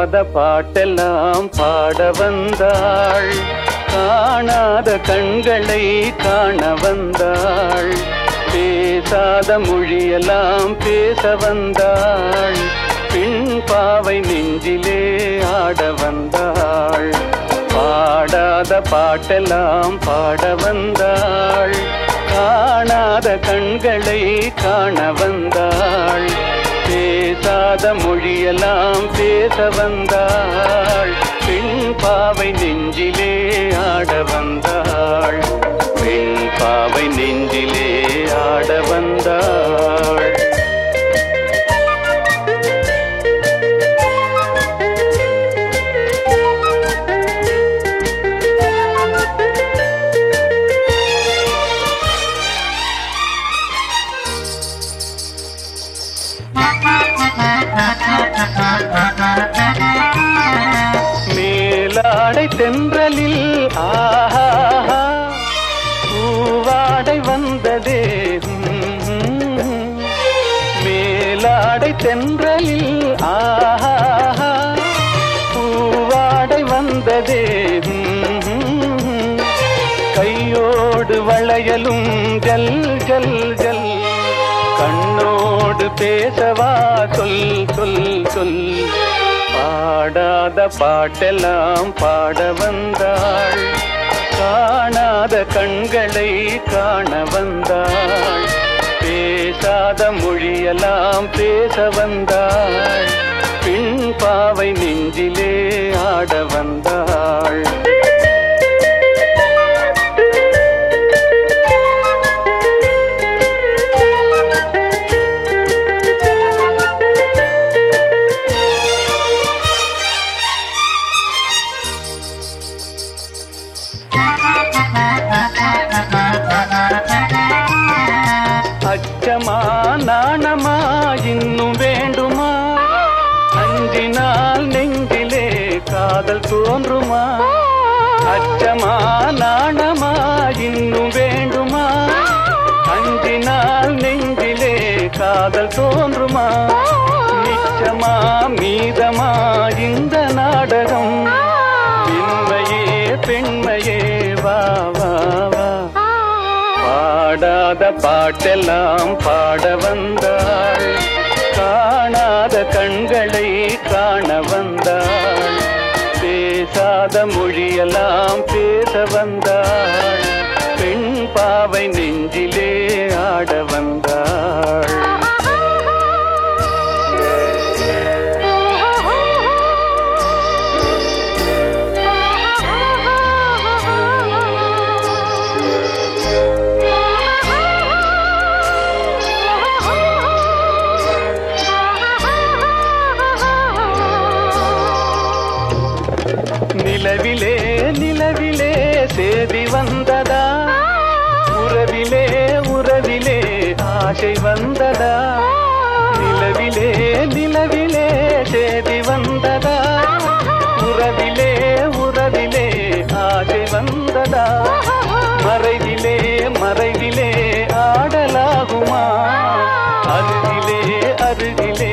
பாடாத பாட்டெல்லாம் பாட வந்தாள் காணாத கண்களை காண வந்தாள் பேசாத மொழியெல்லாம் பேச வந்தாள் பின் பாவை நெஞ்சிலே ஆட வந்தாள் பாடாத பாட்டெல்லாம் பாட வந்தாள் காணாத கண்களை காண வந்தாள் பேசாத மொழியெல்லாம் பேச வந்தாள் பெண் பாவை நெஞ்சிலே ஆட வந்தாள் பெண் பாவை நெஞ்சிலே ஆட வந்தாள் மேலாடை தென்றலில் ஆஹா பூவாடை வந்ததே ம். மேலாடை தென்றலில் ஆஹா பூவாடை வந்ததே ம். கையோடு வளையலும் ஜல் ஜல் ஜல் கண்ணோடு பேசவா சொல் சொல் சொல் பாடாத பாட்டெல்லாம் பாட வந்தாள் காணாத கண்களை காண வந்தாள் பேசாத மொழியெல்லாம் பேச வந்தாள் பின் பாவை நெஞ்சிலே ஆட வந்தாள் அச்சமா நாணமா இன்னும் வேண்டுமா அஞ்சினால் நெஞ்சிலே காதல் தோன்றுமா அச்சமா நாணமா இன்னும் வேண்டுமா அஞ்சினால் நெஞ்சிலே காதல் தோன்றுமா நிச்சமா மீதமா இந்த நாடகம் பெண்மையே பெண்மையே வா வா வா பாடாத பாட்டெல்லாம் பாட வந்தாள் காணாத கண்களை காண வந்தாள் பேசாத மொழியெல்லாம் பேச வந்தாள் பெண் பாவை நெஞ்சிலே ஆட வந்தாள் நிலவிலே நிலவிலே சேதி வந்ததா உறவிலே உறவிலே ஆசை வந்ததா நிலவிலே நிலவிலே சேதி வந்ததா உறவிலே உறவிலே ஆசை வந்ததா மறைவிலே மறைவிலே ஆடலாகுமா அருகிலே அருகிலே